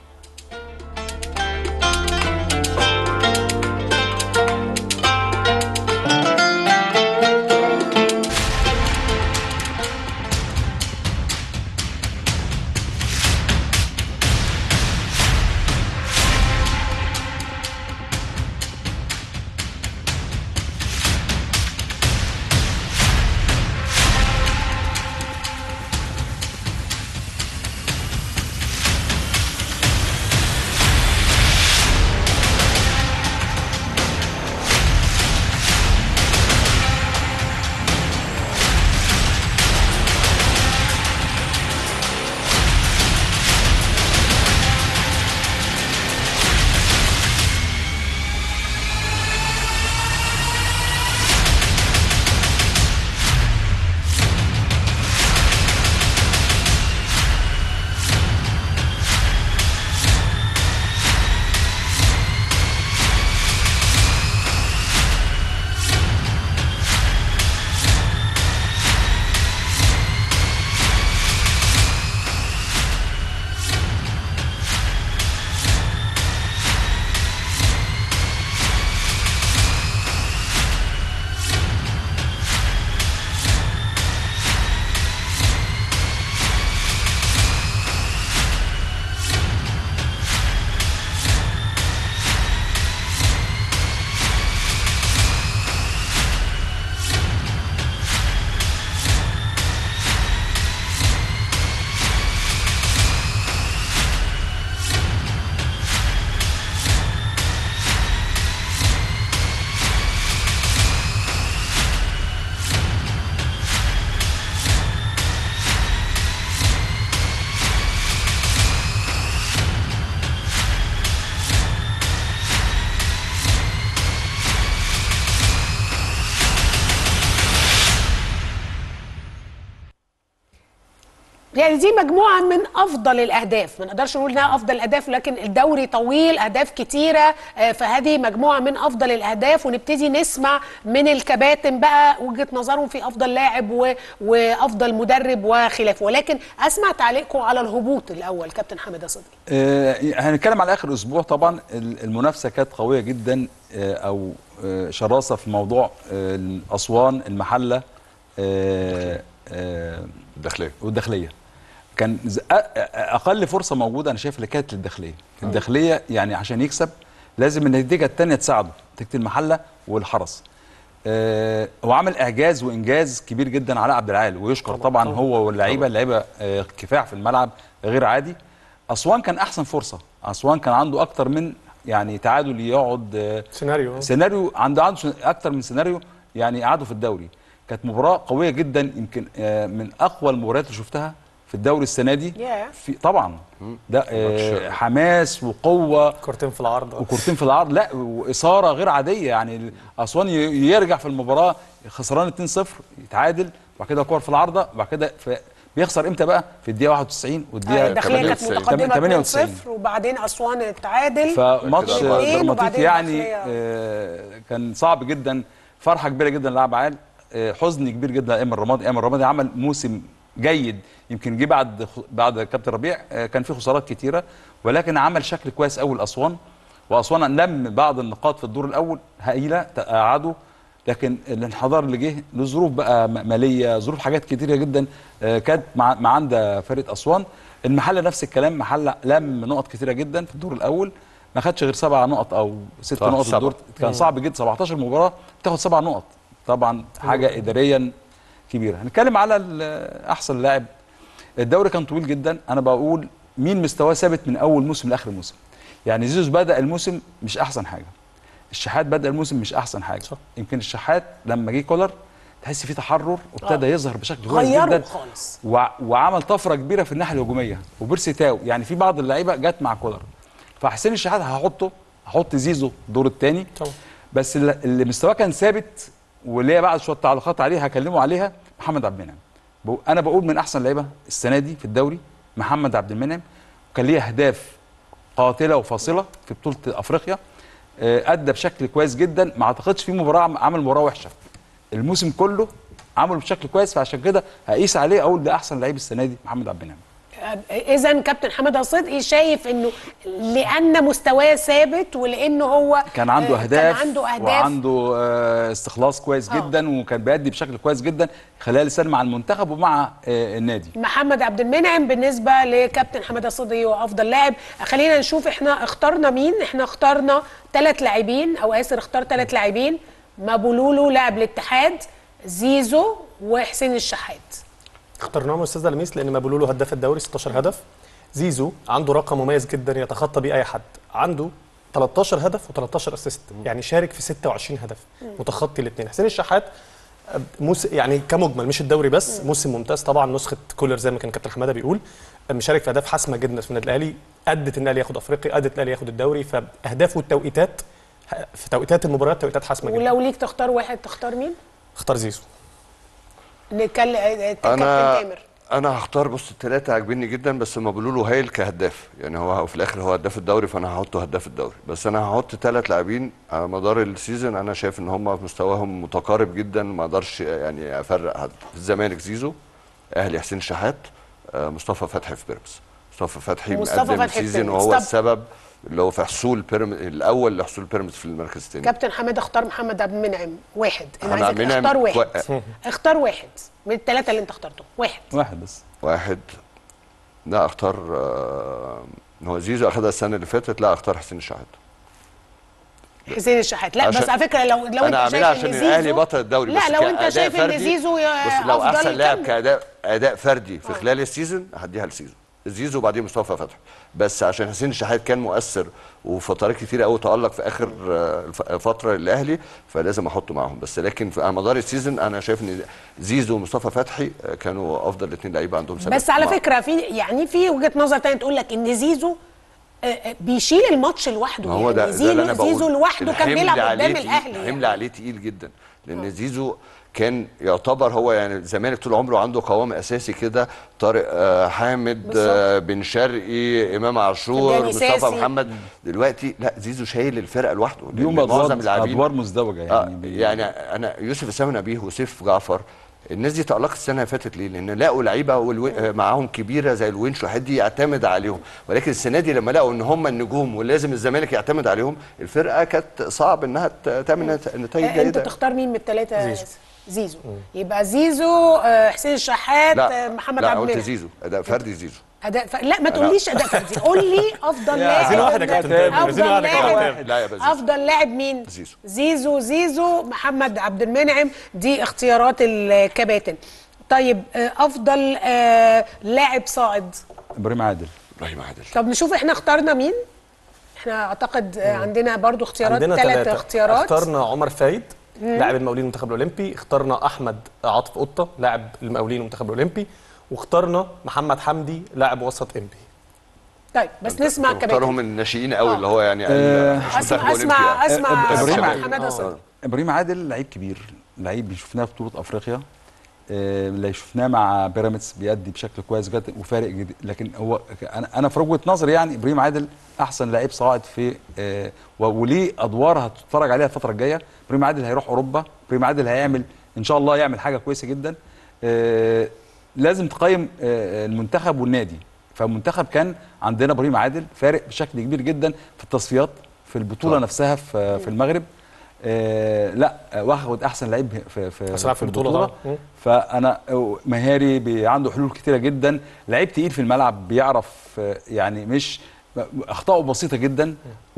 يعني دي مجموعة من أفضل الأهداف ما نقدرش نقول إنها أفضل الأهداف لكن الدوري طويل أهداف كتيرة آه، فهذه مجموعة من أفضل الأهداف ونبتدي نسمع من الكباتن بقى وجهة نظرهم في أفضل لاعب و... وأفضل مدرب وخلافه ولكن أسمع تعليقكم على الهبوط الأول كابتن حمد صدقي آه، هنتكلم على اخر اسبوع طبعا ال- المنافسه كانت قويه جدا آه، او آه، شراسه في موضوع آه، اسوان المحله آه، آه، الداخليه والداخليه كان ز- أ- أ- اقل فرصه موجوده انا شايف اللي كانت للداخليه الداخليه يعني عشان يكسب لازم النتيجه الثانيه تساعده نتيجه المحله والحرس آه، هو عمل اعجاز وانجاز كبير جدا على عبد العال ويشكر طبعا هو واللعيبه اللعيبه آه، كفاح في الملعب غير عادي اسوان كان احسن فرصه اسوان كان عنده اكتر من يعني تعادل يقعد آه، سيناريو سيناريو عنده عنده سن- اكتر من سيناريو يعني قعدوا في الدوري كانت مباراه قويه جدا يمكن آه، من اقوى المباريات اللي شفتها في الدوري السنه دي ياه. في طبعا ده آه، حماس وقوه كورتين في العرض وكورتين في العرض لا واثاره غير عاديه يعني اسوان ي- يرجع في المباراه خسران 2-0 يتعادل وبعد كده كور في العارضه وبعد كده في بيخسر امتى بقى في الدقيقه 91 والدقيقه الداخلية كانت 98. متقدمة 98. 2-0 وبعدين أسوان اتعادل فماتش كده أربعة. وبعدين دراماتيكي يعني الداخلية. آه، كان صعب جدا فرحه كبيره جدا للاعب عال آه، حزن كبير جدا ايمن رمادي ايمن رمادي عمل موسم جيد يمكن جه بعد بعد كابتن ربيع آه، كان في خسارات كتيره ولكن عمل شكل كويس قوي لاسوان واسوان لم بعض النقاط في الدور الاول هائله قعدوا لكن الانحدار اللي جه له ظروف بقى م- ماليه ظروف حاجات كتيره جدا آه، كانت مع مع عند فرقه اسوان المحله نفس الكلام محله لم نقط كتيره جدا في الدور الاول ما خدش غير سبع نقط او ست صح، نقط في سبعة. الدور كان صعب جدا 17 مباراه تاخد سبع نقط طبعا حاجه اداريا كبيره هنتكلم على ال- احسن لاعب الدوري كان طويل جدا انا بقول مين مستواه ثابت من اول موسم لاخر موسم يعني زيزوس بدا الموسم مش احسن حاجه الشحات بدا الموسم مش احسن حاجه صح. يمكن الشحات لما جه كولر تحس فيه تحرر وابتدى يظهر بشكل كويس غيروا جدا خالص وع- وعمل طفره كبيره في الناحيه الهجوميه وبيرسي تاو يعني في بعض اللعيبه جت مع كولر فحسين الشحات هحطه هحط زيزو الدور الثاني طبعا بس اللي اللي مستواه كان ثابت واللي هي بعد شويه تعليقات عليها هكلمه عليها محمد عبد المنعم بقول- انا بقول من احسن لعيبه السنه دي في الدوري محمد عبد المنعم وكان ليه اهداف قاتله وفاصله في بطوله افريقيا آه، ادى بشكل كويس جدا ما اعتقدش في مباراه عم- عمل مباراه وحشه الموسم كله عمله بشكل كويس فعشان كده هقيس عليه اقول ده احسن لعيب السنه دي محمد عبد المنعم اذا كابتن حماده صدقي شايف انه لان مستواه ثابت ولانه هو كان عنده آه، اهداف كان عنده اهداف وعنده آه، استخلاص كويس آه. جدا وكان بيأدي بشكل كويس جدا خلال السنه مع المنتخب ومع آه، النادي محمد عبد المنعم بالنسبه لكابتن حماده صدقي وافضل لاعب خلينا نشوف احنا اخترنا مين احنا اخترنا ثلاث لاعبين او ياسر اختار ثلاث لاعبين مابولولو لاعب الاتحاد زيزو وحسين الشحات اخترناهم يا استاذ لميس لان مابولو له هداف الدوري 16 هدف زيزو عنده رقم مميز جدا يتخطى بيه اي حد عنده 13 هدف و13 اسيست يعني شارك في 26 هدف متخطي الاثنين حسين الشحات آه، موس يعني كمجمل مش الدوري بس موسم ممتاز طبعا نسخه كولر زي ما كان كابتن حماده بيقول آه، مشارك في اهداف حاسمه جدا في النادي الاهلي ادت النادي ياخد افريقيا ادت النادي ياخد الدوري فاهدافه التوقيتات في توقيتات المباريات توقيتات حاسمه جدا ولو ليك تختار واحد تختار مين اختار زيزو نتكلم آه، كابتن انا تامر انا هختار بص الثلاثه عاجبني جدا بس ما بيقولوا له هايل كهداف يعني هو في الاخر هو هداف الدوري فانا هحطه هداف الدوري بس انا هحط ثلاث لاعبين على مدار السيزون انا شايف ان هم مستواهم متقارب جدا ما اقدرش يعني افرق حد في الزمالك زيزو اهلي حسين شحات آه، مصطفى فتحي في بيراميدز مصطفى فتحي مصطفى مقدم فتحي في السيزون بيراميدز. وهو طب- السبب اللي هو في حصول بيراميدز الاول لحصول بيراميدز في المركز الثاني كابتن حماده اختار محمد عبد المنعم واحد انا محمد عايزك عبد المنعم تختار واحد كوي- اختار واحد من الثلاثه اللي انت اخترتهم واحد واحد بس واحد لا اختار آه، هو زيزو اخدها السنه اللي فاتت لا اختار حسين الشحات حسين الشحات لا عشان- بس على فكره لو لو انت انا شايف عاملها ان عشان زيزو الاهلي بطل الدوري لا بس لو انت كأداء شايف ان فردي- زيزو يا بص لو افضل احسن لاعب كمل. كاداء اداء فردي في خلال السيزون هديها لزيزو زيزو وبعدين مصطفى فتحي بس عشان حسين الشحات كان مؤثر وفترات كتيره قوي تالق في اخر آه، الف- فتره للاهلي فلازم احطه معاهم بس لكن في على مدار السيزون انا شايف ان زيزو ومصطفى فتحي آه، كانوا افضل اثنين لعيبه عندهم ثبات بس على مع- فكره في يعني في وجهه نظر تانية تقول لك ان زيزو آه، آه، بيشيل الماتش لوحده ما هو ده, يعني ده اللي انا زيزو, بقول زيزو لوحده كان الحمل بيلعب عليه قدام تقيل- الاهلي الحمل يعني. عليه تقيل جدا لان زيزو كان يعتبر هو يعني الزمالك طول عمره عنده قوام اساسي كده طارق آه، حامد آه، بن شرقي امام عاشور فرجاني مصطفى ساسي. محمد دلوقتي لا زيزو شايل الفرقه لوحده لأن اليوم معظم ادوار اللاعبين ادوار مزدوجه آه يعني بي- يعني انا يوسف اسامه نبيه وسيف جعفر الناس دي تألقت السنه اللي فاتت ليه؟ لان لقوا لعيبه والو- آه، معاهم كبيره زي الونش وحد يعتمد عليهم ولكن السنه دي لما لقوا ان هم النجوم ولازم الزمالك يعتمد عليهم الفرقه كانت صعب انها ت- تعمل نت- نتائج آه، انت جيده تختار مين من الثلاثه زيزو. زيزو يبقى زيزو آه، حسين الشحات آه، لا محمد لا عبد قلت المنعم زيزو اداء فردي زيزو اداء ف... لا ما تقوليش اداء فردي قول لي افضل يا لاعب عايزين واحد يا كابتن تامر، عايزين افضل واحد يا كابتن لاعب تامر. لا يا زيزو افضل لاعب مين زيزو. زيزو زيزو محمد عبد المنعم دي اختيارات الكباتن طيب آه، افضل آه، لاعب صاعد ابراهيم عادل ابراهيم عادل طب نشوف احنا اخترنا مين احنا اعتقد آه، عندنا برضو اختيارات عندنا ثلاث ثلاثة اختيارات اخترنا عمر فايد لاعب المقاولين المنتخب الاولمبي اخترنا احمد عاطف قطه لاعب المقاولين المنتخب الاولمبي واخترنا محمد حمدي لاعب وسط انبي طيب بس نسمع اختارهم كباتن الناشئين قوي آه. اللي هو يعني آه، مش اسمع منتخب اسمع أولمبي يعني. اسمع إبراهيم اسمع عادل. حماده آه. صدقي ابراهيم عادل لعيب كبير لعيب شفناه في بطوله افريقيا آه، اللي شفناه مع بيراميدز بيأدي بشكل كويس جدا وفارق جدا لكن هو انا انا في وجهه نظري يعني ابراهيم عادل احسن لعيب صاعد في آه، و- وليه ادوار هتتفرج عليها الفتره الجايه ابراهيم عادل هيروح اوروبا ابراهيم عادل هيعمل ان شاء الله يعمل حاجه كويسه جدا آه، لازم تقيم آه، المنتخب والنادي فالمنتخب كان عندنا ابراهيم عادل فارق بشكل كبير جدا في التصفيات في البطوله طبعا. نفسها في في المغرب آه لا آه، واخد احسن لعيب في في, أحسن لاعب في البطولة طبعا. مم. فانا آه، مهاري بي عنده حلول كتيره جدا لعيب تقيل في الملعب بيعرف آه، يعني مش اخطائه بسيطه جدا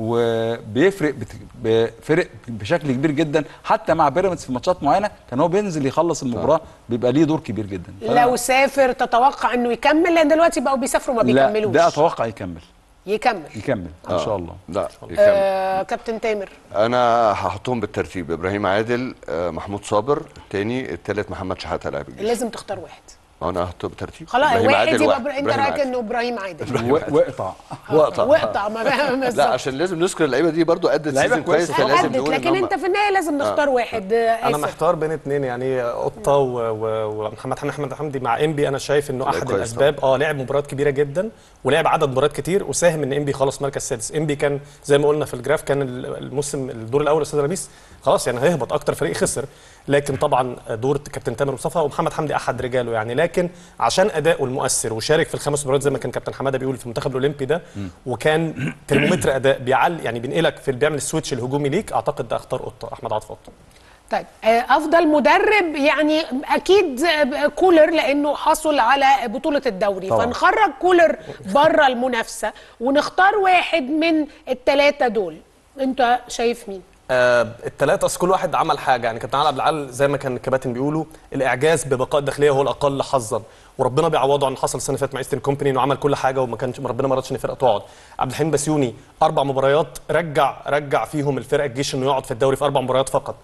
وبيفرق بت- بفرق بشكل كبير جدا حتى مع بيراميدز في ماتشات معينه كان هو بينزل يخلص المباراه بيبقى ليه دور كبير جدا فأنا- لو سافر تتوقع انه يكمل لان دلوقتي بقوا بيسافروا ما لا بيكملوش ده اتوقع يكمل يكمل يكمل ان شاء الله لا يكمل. آه كابتن تامر انا هحطهم بالترتيب ابراهيم عادل آه، محمود صابر الثاني الثالث محمد شحاته لاعب الجيش لازم تختار واحد انا هحطه بالترتيب خلاص إبراهيم واحد عادل يبقى بر... انت إبراهيم رايك عادل. انه ابراهيم عادل و- واقطع واقطع واقطع ما لا بالظبط عشان لازم نذكر اللعيبه دي برضو ادت لعيبة سيزون كويس كويسة. فلازم أدت نقول إن لكن هم- انت في النهايه لازم نختار واحد آه، انا آسر. محتار بين اتنين يعني قطه و- و- ومحمد حمدي احمد حمدي مع انبي انا شايف انه لعيب احد كويس الاسباب اه لعب مباريات كبيره جدا ولعب عدد مباريات كتير وساهم ان انبي خلص مركز سادس انبي كان زي ما قلنا في الجراف كان ال- الموسم الدور الاول استاذ رميس خلاص يعني هيهبط اكتر فريق خسر لكن طبعا دور كابتن تامر مصطفى ومحمد حمدي احد رجاله يعني لكن عشان اداؤه المؤثر وشارك في الخمس مباريات زي ما كان كابتن حماده بيقول في المنتخب الاولمبي ده وكان ترمومتر اداء بيعل يعني بينقلك في بيعمل السويتش الهجومي ليك اعتقد ده اختار قطه احمد عاطف قطه طيب آه، افضل مدرب يعني اكيد آه، كولر لانه حصل على بطوله الدوري طبعا. فنخرج كولر بره المنافسه ونختار واحد من الثلاثه دول انت شايف مين آه الثلاثه اصل كل واحد عمل حاجه يعني كابتن علي عبد العال زي ما كان الكباتن بيقولوا الاعجاز ببقاء الداخليه هو الاقل حظا وربنا بيعوضه عن اللي حصل السنه اللي فاتت مع ايسترن كومباني انه عمل كل حاجه وما كانش ربنا ما رضش ان الفرقه تقعد عبد الحليم بسيوني اربع مباريات رجع رجع فيهم الفرقه الجيش انه يقعد في الدوري في اربع مباريات فقط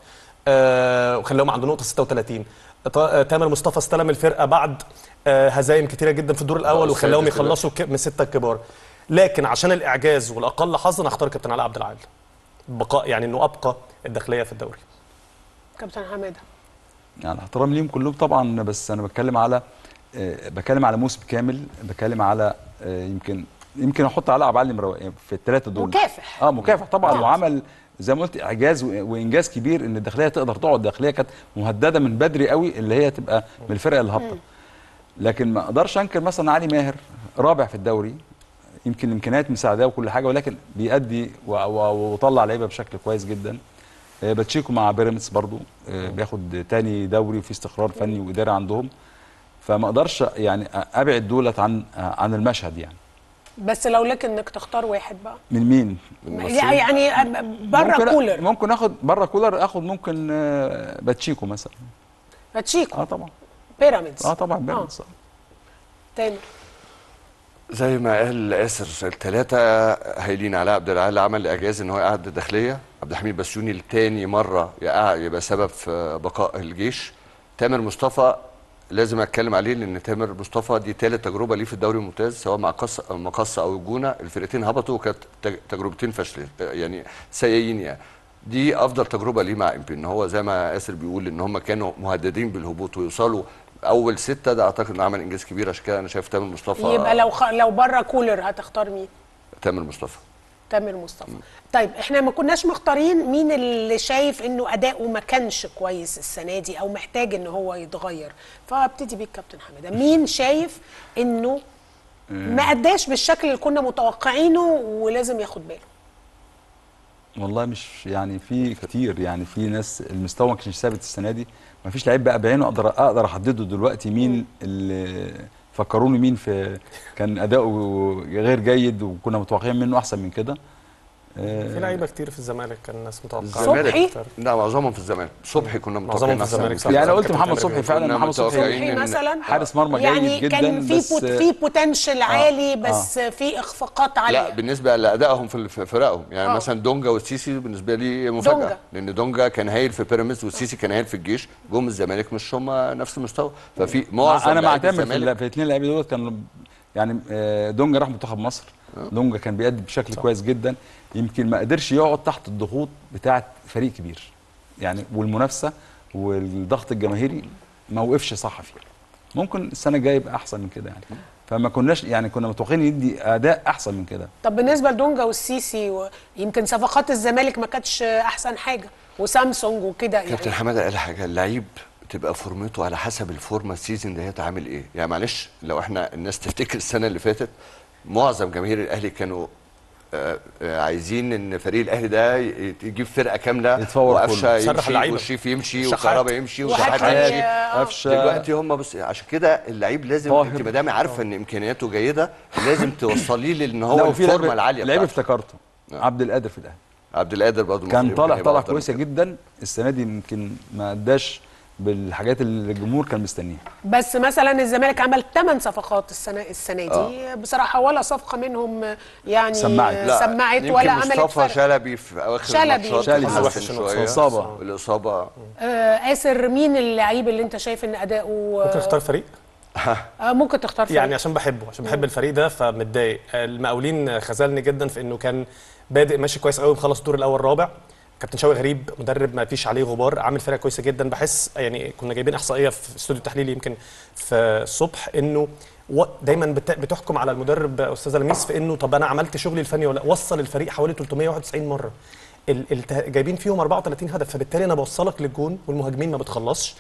آه وخلاهم عنده نقطه 36 ط- آه، تامر مصطفى استلم الفرقه بعد آه هزايم كتيره جدا في الدور الاول آه، وخلاهم السادس دلوقتي. يخلصوا ك- من سته الكبار لكن عشان الاعجاز والاقل حظا اختار كابتن علي عبد العال بقاء يعني انه ابقى الداخليه في الدوري كابتن حماده يعني احترام ليهم كلهم طبعا بس انا بتكلم على آه، بتكلم على موسم كامل بتكلم على آه، يمكن يمكن احط على عبد المرو في الثلاثه دول مكافح. اه مكافح طبعا طبعا. وعمل زي ما قلت اعجاز و- وانجاز كبير ان الداخليه تقدر تقعد الداخليه كانت مهدده من بدري قوي اللي هي تبقى من الفرق اللي هابطه لكن ما اقدرش انكر مثلا علي ماهر رابع في الدوري يمكن الامكانيات مساعداه وكل حاجه ولكن بيأدي و- و- وطلع لعيبه بشكل كويس جدا آه، باتشيكو مع بيراميدز برضو آه، بياخد تاني دوري وفي استقرار فني واداري عندهم فما اقدرش يعني ابعد دولت عن عن المشهد يعني بس لو لك انك تختار واحد بقى من مين؟ يعني بره ممكن كولر ممكن اخد بره كولر اخد ممكن آه، باتشيكو مثلا باتشيكو اه طبعا بيراميدز اه طبعا بيراميدز آه. تامر زي ما قال اسر الثلاثه هايلين علاء عبد العال عمل اعجاز ان هو يقعد الداخليه عبد الحميد بسيوني لتاني مره يقع- يبقى سبب في بقاء الجيش تامر مصطفى لازم اتكلم عليه لان تامر مصطفى دي ثالث تجربه ليه في الدوري الممتاز سواء مع قص أو مقصه او الجونه الفرقتين هبطوا وكانت تج- تجربتين فاشلين يعني سيئين يعني دي افضل تجربه ليه مع امبي ان هو زي ما اسر بيقول ان هم كانوا مهددين بالهبوط ويوصلوا اول سته ده اعتقد انه عمل انجاز كبير عشان كده انا شايف تامر مصطفى يبقى لو خ... لو بره كولر هتختار مين تامر مصطفى تامر مصطفى طيب احنا ما كناش مختارين مين اللي شايف انه اداؤه ما كانش كويس السنه دي او محتاج ان هو يتغير فابتدي بيك كابتن حماده مين شايف انه ما اداش بالشكل اللي كنا متوقعينه ولازم ياخد باله والله مش يعني في كتير يعني في ناس المستوى ما كانش ثابت السنه دي ما فيش لعيب بقى بعينه اقدر اقدر احدده دلوقتي مين اللي فكروني مين في كان اداؤه غير جيد وكنا متوقعين منه احسن من كده آه، في لعيبه كتير في الزمالك كان الناس متوقعه صبحي؟ لا معظمهم في الزمالك صبحي كنا معظمهم متوقعين في الزمالك، أحسن صح. من يعني كده. قلت كابتن محمد تامر صبحي بيقول. فعلا كنا محمد صبحي متوقعين صبحي إن- مثلا حارس مرمى يعني جيد كان جدا في بس بوت في بوتنشال عالي بس في اخفاقات لا عاليه بالنسبه لادائهم في في فرقهم يعني آه. مثلا دونجا والسيسي بالنسبه لي مفاجاه دونجا. لان دونجا كان هايل في بيراميدز والسيسي كان هايل في الجيش جم الزمالك مش هم نفس المستوى ففي معظم انا مع لاعبي تامر في, الزمالك ال- في الاثنين لعيبه دول كانوا يعني آه، دونجا راح منتخب مصر دونجا كان بيأدي بشكل كويس جدا يمكن ما قدرش يقعد تحت الضغوط بتاعه فريق كبير يعني والمنافسه والضغط الجماهيري ما وقفش صح فيه ممكن السنه الجايه يبقى احسن من كده يعني فما كناش يعني كنا متوقعين يدي اداء احسن من كده طب بالنسبه لدونجا والسيسي ويمكن صفقات الزمالك ما كانتش احسن حاجه وسامسونج وكده كابتن يعني حماده قال حاجه اللعيب تبقى فورمته على حسب الفورمه السيزون ده هتعمل ايه يعني معلش لو احنا الناس تفتكر السنه اللي فاتت معظم جماهير الاهلي كانوا آه، آه، عايزين ان فريق الاهلي ده ي- يجيب فرقه كامله يتفور وقفشه كله. يسرح يمشي اللعيبة. والشريف يمشي شحات. وكهربا يمشي وحتى وشحات ي- يمشي آه. قفشه دلوقتي هم بس عشان كده اللعيب لازم طاهر. انت ما دام عارفه ان امكانياته جيده لازم توصليه لان لا هو وفي الفورمه لعيب العاليه لعيب بتاعته افتكرته عبد القادر في الاهلي عبد القادر برضه كان المفروض طالع يبقى طالع أفضل كويسه من كده. جدا السنه دي يمكن ما اداش بالحاجات اللي الجمهور كان مستنيها بس مثلا الزمالك عمل 8 صفقات السنه السنه دي بصراحه ولا صفقه منهم يعني سمعت. آه، لا، سمعت يمكن ولا عملت مصطفى فرق شلبي في اواخر شلبي. الماتشات شلبي. اتحسن وحش إنه شويه إصابة. الاصابه آه آسر مين اللعيب اللي انت شايف ان اداؤه ممكن اختار فريق آه ممكن تختار فريق يعني عشان بحبه عشان بحب الفريق ده فمتضايق المقاولين خذلني جدا في انه كان بادئ ماشي كويس قوي مخلص الدور الاول رابع كابتن شوقي غريب مدرب ما فيش عليه غبار عامل فرقه كويسه جدا بحس يعني كنا جايبين احصائيه في استوديو التحليل يمكن في الصبح انه و- دايما بت- بتحكم على المدرب استاذه لميس في انه طب انا عملت شغلي الفني ولا لأ؟ وصل الفريق حوالي 391 مره ال- الت- جايبين فيهم 34 هدف فبالتالي انا بوصلك للجون والمهاجمين ما بتخلصش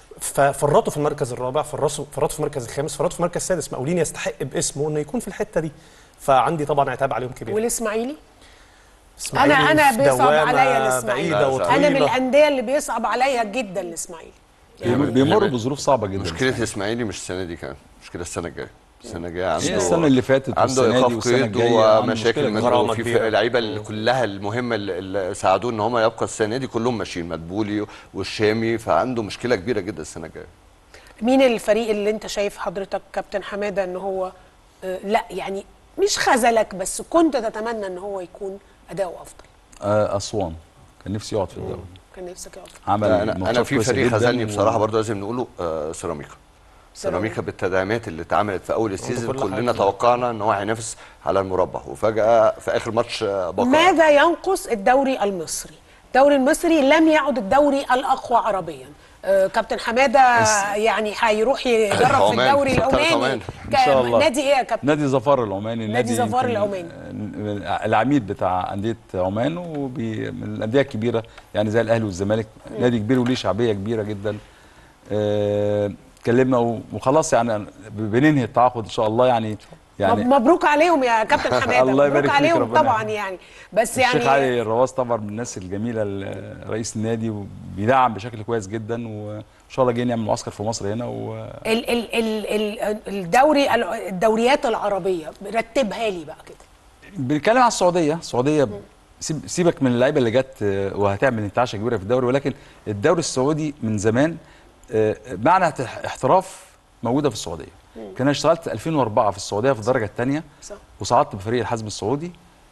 ففرطوا في المركز الرابع فرطوا فرطوا في المركز الخامس فرطوا في المركز السادس مقاولين يستحق باسمه انه يكون في الحته دي فعندي طبعا عتاب عليهم كبير والاسماعيلي إسماعيلي أنا- أنا في بيصعب دوامة عليا الإسماعيلي. بعيده لا، وطويله انا من الانديه اللي بيصعب عليا جدا الاسماعيلي بيم- بيمر بظروف صعبه جدا مشكله الاسماعيلي مش السنه دي كمان مشكله السنه الجايه السنه الجايه عنده هي السنة اللي فاتت عنده والسنة دي ايقاف والسنة قيد الجاية عنده ومشاكل مشكلة منه غرامة وفي كبيرة. اللعيبه اللي كلها المهمه اللي- اللي ساعدوه ان هم يبقى السنه دي كلهم ماشيين مدبولي والشامي فعنده مشكله كبيره جدا السنه الجايه مين الفريق اللي انت شايف حضرتك كابتن حماده ان هو آه لا يعني مش خذلك بس كنت تتمنى ان هو يكون اداؤه افضل آه، اسوان كان نفسي يقعد في الدوري كان نفسك يقعد عمل انا انا ماتشات في كويسة فريق جداً خذلني و- بصراحه برضه لازم نقوله آه سيراميكا سيراميكا بالتدعيمات اللي اتعملت في اول السيزون كل كلنا حاجة. توقعنا ان هو هينافس على المربع وفجاه في اخر ماتش آه، بقى ماذا ينقص الدوري المصري الدوري المصري لم يعد الدوري الاقوى عربيا آه كابتن حماده يعني هيروح يجرب في عمان. الدوري ثالث العماني عمان. إن شاء الله. نادي ايه يا كابتن نادي ظفار العماني نادي ظفار يمكن العماني. العميد بتاع انديه عمان ومن الانديه الكبيره يعني زي الاهلي والزمالك نادي كبير وليه شعبيه كبيره جدا آه، اتكلمنا و- وخلاص يعني بننهي التعاقد ان شاء الله يعني يعني مب- مبروك عليهم يا كابتن حماده الله يبارك مبروك فيك، عليهم ربنا طبعا يحفظك. يعني بس الشيخ يعني علي الرواز طبعا من الناس الجميله ال- رئيس النادي وبيدعم بشكل كويس جدا وان شاء الله جايين نعمل معسكر في مصر هنا و ال ال ال ال الدوري الدوريات العربيه رتبها لي بقى كده بنتكلم على السعوديه السعوديه سيب سيبك من اللعيبه اللي جت آه، وهتعمل انتعاشه كبيره في الدوري ولكن الدوري السعودي من زمان آه، معنى اح- احتراف موجوده في السعوديه كان أنا اشتغلت 2004 في السعوديه في الدرجه الثانيه صح. وصعدت بفريق الحزم السعودي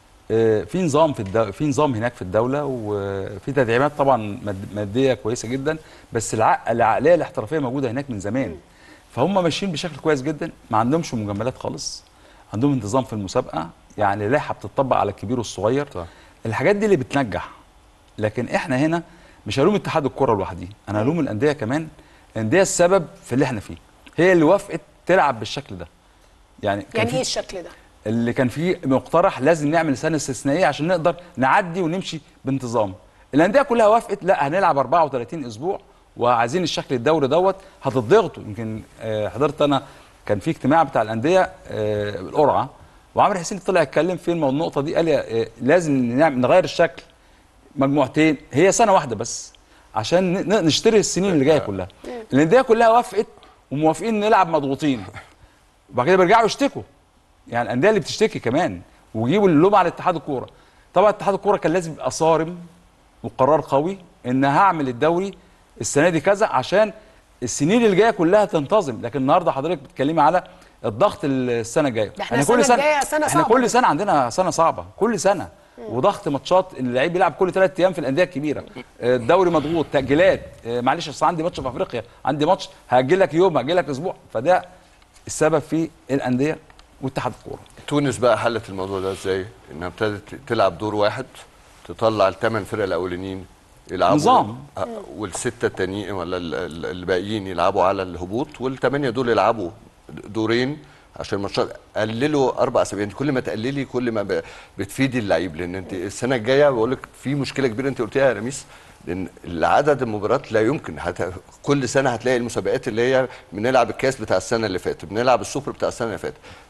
آه، في نظام في الدو... في نظام هناك في الدوله وفي تدعيمات طبعا ماد- ماديه كويسه جدا بس الع... العقليه الاحترافيه موجوده هناك من زمان فهم ماشيين بشكل كويس جدا ما عندهمش مجاملات خالص عندهم انتظام في المسابقه يعني لائحه بتطبق على الكبير والصغير صح. الحاجات دي اللي بتنجح لكن احنا هنا مش هلوم اتحاد الكره لوحديه انا هلوم الانديه كمان الانديه السبب في اللي احنا فيه هي اللي وافقت تلعب بالشكل ده يعني كان يعني في- ايه الشكل ده اللي كان فيه مقترح لازم نعمل سنه استثنائيه عشان نقدر نعدي ونمشي بانتظام الانديه كلها وافقت لا هنلعب 34 اسبوع وعايزين الشكل الدوري دوت هتضغطوا يمكن آه، حضرت انا كان في اجتماع بتاع الانديه آه، القرعه وعمرو حسين طلع يتكلم في المو- النقطه دي قال آه، لازم نعمل نغير الشكل مجموعتين هي سنه واحده بس عشان ن- ن- نشتري السنين اللي جايه كلها الانديه كلها وافقت وموافقين نلعب مضغوطين وبعد كده بيرجعوا يشتكوا يعني الانديه اللي بتشتكي كمان ويجيبوا اللوم على اتحاد الكوره طبعا اتحاد الكوره كان لازم يبقى صارم وقرار قوي ان هعمل الدوري السنه دي كذا عشان السنين اللي جايه كلها تنتظم لكن النهارده حضرتك بتتكلمي على الضغط السنه الجايه ده احنا السنة الجاية سنة احنا صعبة. كل سنه عندنا سنه صعبه كل سنه وضغط ماتشات اللعيب بيلعب كل ثلاث ايام في الانديه الكبيره آه، الدوري مضغوط تاجيلات آه، معلش اصل عندي ماتش في افريقيا عندي ماتش هاجل لك يوم هاجل لك اسبوع فده السبب في الانديه واتحاد الكوره تونس بقى حلت الموضوع ده ازاي؟ انها ابتدت تلعب دور واحد تطلع الثمان فرق الاولانيين يلعبوا نظام. آه، والسته التانيين ولا ال- ال- الباقيين يلعبوا على الهبوط والثمانيه دول يلعبوا دورين عشان الماتشات قللوا اربع اسابيع انت كل ما تقللي كل ما ب- بتفيدي اللعيب لان انت السنه الجايه بقول لك في مشكله كبيره انت قلتيها يا رميس لان عدد المباريات لا يمكن هت... كل سنه هتلاقي المسابقات اللي هي بنلعب الكاس بتاع السنه اللي فاتت بنلعب السوبر بتاع السنه اللي فاتت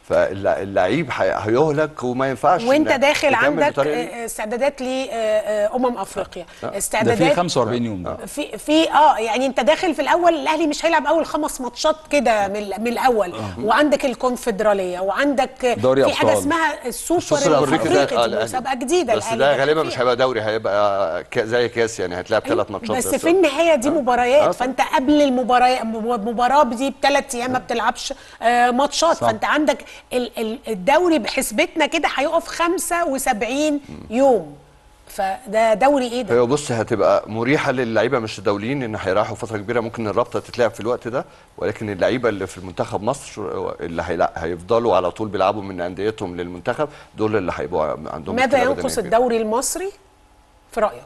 فاللعيب هي- هيهلك وما ينفعش وانت إن داخل تكمل عندك بالطريقة دي. آه، استعدادات لامم افريقيا ده في استعدادات 45 يوم ده. في في اه يعني انت داخل في الاول الاهلي مش هيلعب اول خمس ماتشات كده من, من الاول وعندك الكونفدراليه وعندك دوري في حاجه أبطال. اسمها السوبر السوبر الافريقي ده الافريقي آه، دي الأهلي. مسابقه جديده بس الأهلي ده داخل غالبا فيها. مش هيبقى دوري هيبقى ك- زي كاس يعني هتلعب ثلاث ماتشات بس في النهايه دي مباريات فانت قبل المباراه المباراه دي بثلاث ايام ما بتلعبش آه، ماتشات صح. فانت عندك ال- ال- الدوري بحسبتنا كده هيقف 75 يوم فده دوري ايه ده؟ هي بص هتبقى مريحه للعيبه مش الدوليين ان هيريحوا فتره كبيره ممكن الرابطه تتلعب في الوقت ده ولكن اللعيبه اللي في المنتخب مصر اللي هيلا- هيفضلوا على طول بيلعبوا من انديتهم للمنتخب دول اللي هيبقوا عندهم ماذا مشكلة ينقص بدنية كبيرة. الدوري المصري في رايك؟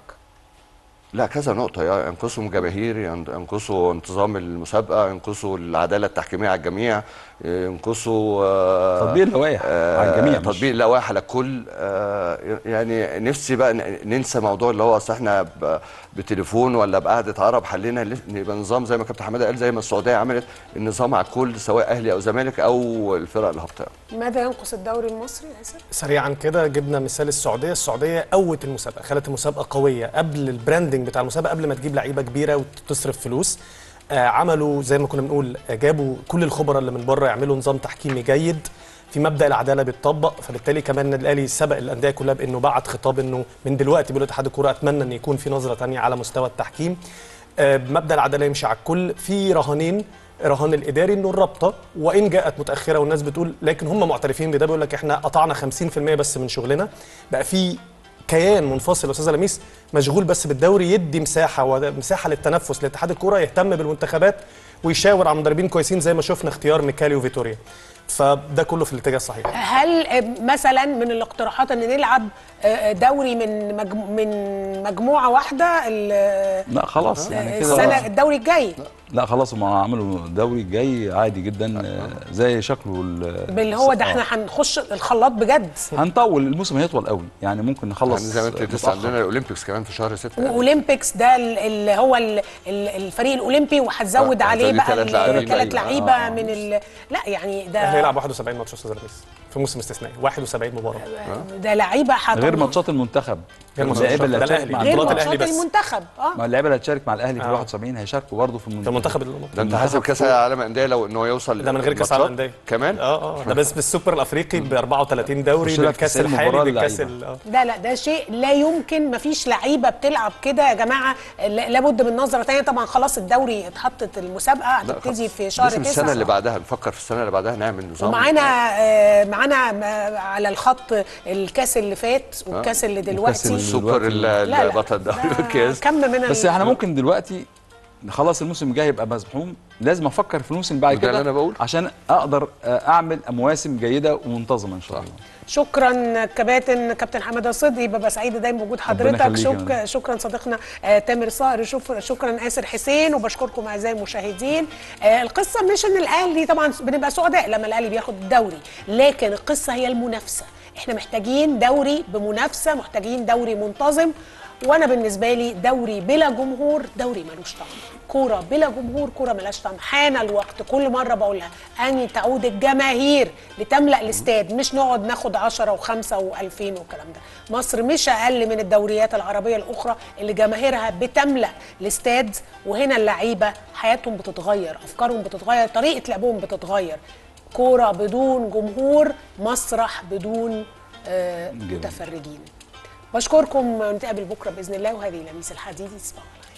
لا كذا نقطة يا ينقصوا جماهير ين- ينقصوا انتظام المسابقة ينقصوا العدالة التحكيمية على الجميع ينقصوا آه، تطبيق اللوائح على الجميع مش- تطبيق اللوائح على الكل آه، يعني نفسي بقى ن- ننسى موضوع اللي هو اصل احنا ب- بتليفون ولا بقعدة عرب حلينا ل- يبقى نظام زي ما كابتن حماده قال زي ما السعودية عملت النظام على الكل سواء اهلي او زمالك او الفرق الهابطة ماذا ينقص الدوري المصري يا ياسر؟ سريعا كده جبنا مثال السعوديه السعوديه قوت المسابقه خلت المسابقه قويه قبل البراندنج بتاع المسابقه قبل ما تجيب لعيبه كبيره وتصرف فلوس آه عملوا زي ما كنا بنقول آه، جابوا كل الخبراء اللي من بره يعملوا نظام تحكيمي جيد في مبدا العداله بيتطبق فبالتالي كمان النادي الاهلي سبق الانديه كلها بانه بعت خطاب انه من دلوقتي بيقول اتحاد الكوره اتمنى ان يكون في نظره ثانيه على مستوى التحكيم آه، مبدا العداله يمشي على الكل في رهانين رهان الاداري انه الرابطه وان جاءت متاخره والناس بتقول لكن هم معترفين بده بيقول لك احنا قطعنا 50% بس من شغلنا بقى في كيان منفصل يا استاذ لميس مشغول بس بالدوري يدي مساحه ومساحه للتنفس لاتحاد الكوره يهتم بالمنتخبات ويشاور على مدربين كويسين زي ما شفنا اختيار ميكالي وفيتوريا فده كله في الاتجاه الصحيح هل آه، مثلا من الاقتراحات ان نلعب آه، دوري من مجمو من مجموعه واحده ال- لا خلاص يعني كده السنه الدوري الجاي لا خلاص هم عملوا الدوري الجاي عادي جدا آه، زي شكله ال- باللي هو ده آه. احنا هنخش الخلاط بجد هنطول الموسم هيطول قوي يعني ممكن نخلص يعني زي ما انت لسه متأخر. عندنا الاولمبيكس كمان في شهر 6 واولمبيكس ده ال- اللي هو ال- ال- الفريق الاولمبي وهتزود آه، عليه هتزودي بقى تلات لعيبة. ثلاث لعيبة. لعيبه آه، آه. من ال... لا يعني الاهلي ده هيلعب 71 ماتش يا استاذ لميس في موسم استثنائي 71 مباراه ده لعيبه حط غير ماتشات المنتخب غير ماتشات اللعيبه اللي ده هتشارك الأهلي. مع غير بطولات المنتخب الأهلي ماتشات بس. المنتخب اه ما اللعيبه اللي هتشارك مع الاهلي في آه. 71 هيشاركوا برضه في في المنتخب الأمم. ده انت حاسب كاس العالم انديه لو ان هو يوصل ده من غير كاس العالم الماتشات انديه كمان اه اه ده بس بالسوبر الافريقي ب 34 دوري خش لك بالكاس 90 الحالي مباراة بالكاس للعيبة. ال- آه. لا لا ده شيء لا يمكن مفيش لعيبه بتلعب كده يا جماعه لا- لابد من نظره تانية طبعا خلاص الدوري اتحطت المسابقه هتبتدي في شهر لازم السنه 9 اللي بعدها نفكر في السنه اللي بعدها نعمل نظام ومعانا آه، معانا آه، على الخط الكاس اللي فات والكاس اللي دلوقتي اللي- السوبر دلوقتي. ال- لا لا البطل الدوري ده والكاس كم من بس ال- احنا ممكن دلوقتي خلاص الموسم الجاي يبقى مزحوم لازم افكر في الموسم بعد وده كده اللي أنا بقوله. عشان اقدر آه، اعمل مواسم جيده ومنتظمه ان شاء الله شكرا كباتن كابتن حماده صدقي ببقى سعيده دايما بوجود حضرتك يخليك يا شك... فندم. شكرا صديقنا آه تامر صقر شوف... شكرا اسر حسين وبشكركم اعزائي المشاهدين آه القصه مش ان الاهلي طبعا بنبقى سعداء لما الاهلي بياخد الدوري لكن القصه هي المنافسه احنا محتاجين دوري بمنافسه محتاجين دوري منتظم وانا بالنسبه لي دوري بلا جمهور دوري ملوش طعم كوره بلا جمهور كوره ملهاش طعم حان الوقت كل مره بقولها ان تعود الجماهير لتملا الاستاد مش نقعد ناخد 10 و5 و2000 والكلام ده مصر مش اقل من الدوريات العربيه الاخرى اللي جماهيرها بتملا الاستاد وهنا اللعيبه حياتهم بتتغير افكارهم بتتغير طريقه لعبهم بتتغير كوره بدون جمهور مسرح بدون آه جميل. متفرجين بشكركم نتقابل بكره باذن الله وهذه لميس الحديدي تصبحوا على خير